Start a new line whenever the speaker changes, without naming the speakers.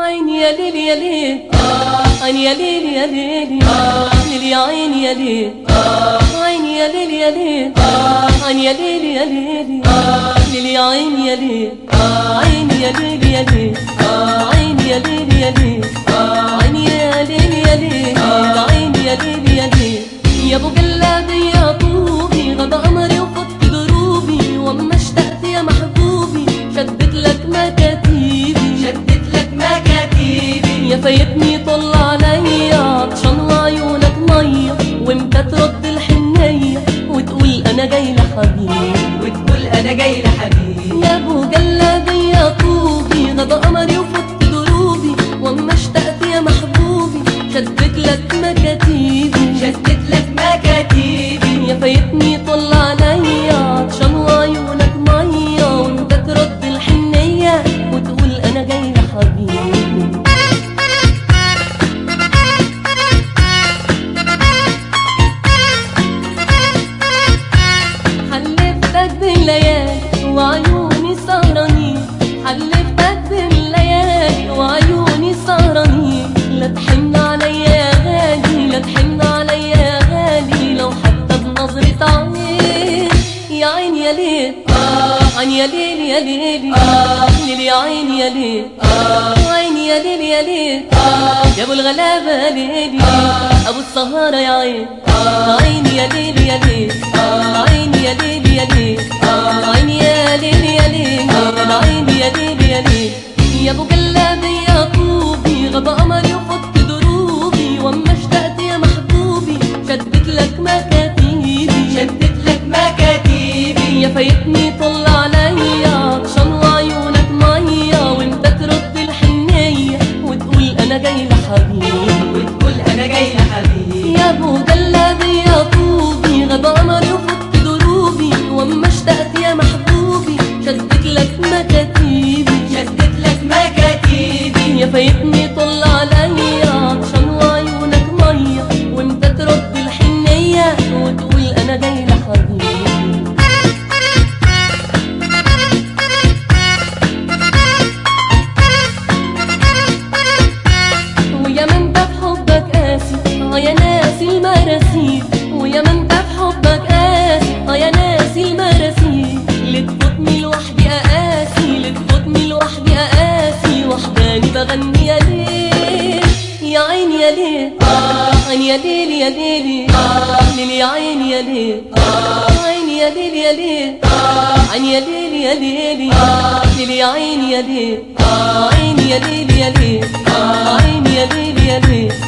عيني يا ليل يا ليل عيني يا ليل يا ليل ليل يا عيني يا ليل عيني يا ليل يا ليل عيني يا ليل يا ليل ليل يا عيني يا ليل عيني يا ليل يا ليل عيني يا ليل يا ليل عيني يا ليل يا ليل عيني يا ليل يا ليل يا ابو جلابي يا طوبي غدا قمري وفضت دروبي واما اشتقت يا محبوبي شدت لك مكاتيبي
شدت لك مكاتيبي
يا فايتني طل عليا عطشان وعيونك ميه وامتى ترد الحنيه وتقول انا جاي لحبيبي
وتقول انا جاي لحبيبي
يا ابو جلابي يا طوبي غدا قمري وفضت دروبي واما اشتقت يا محبوبي شدت لك مكاتيبي
شدت لك مكاتيبي
يا فايتني طل عليا عطشان وعيونك ميه وانت ترد الحنيه وتقول انا جاي لحبيبي حلفتك بالليالي وعيوني سهرانين حلفتك بالليالي وعيوني سهرانين لا تحن عليا يا غالي لا تحن عليا يا غالي لو حتى بنظرة عين يا عين يا ليل عين يا ليل يا ليل ليل يا عين يا ليل عين يا ليل يا ليل يا ابو الغلابة ليلي ابو السهارة يا عين عين يا ليل يا ليل عين يا ليل يا ليل عين يا ليل يا ليل عين يا ليل يا ليل يا ابو جلابي يا طوبي غدا قمري وفضت دروبي واما اشتقت يا محبوبي شدت لك مكاتيبي
شدت لك مكاتيبي
يا فايتني طل عليا عطشان وعيونك ميه وانت ترد الحنيه وتقول انا جاي لحبيبي
وتقول انا جاي لحبيبي
يا ابو جلابي يا طوبي غدا قمري وفضت دروبي واما اشتقت يا محبوبي شدت لك مكاتيبي
شدت لك مكاتيبي
يا فايتني طل عليا عطشان وعيونك ميه وانت ترد الحنيه وتقول انا جاي لحبيبي ويا من ده في حبك قاسي اه يا ناسي المراسيل ويا من ده في حبك قاسي اه يا ناسي المراسيل لتفوتني لوحدي اقاسي لتفوتني لوحدي اقاسي وحداني بغني يا ليل يا عين يا ليل عين يا ليل يا ليل ليل يا عين يا ليل عين يا ليل يا ليل عين يا ليل يا ليل ليل يا عين يا ليل عين يا ليل يا ليل عين يا ليل يا ليل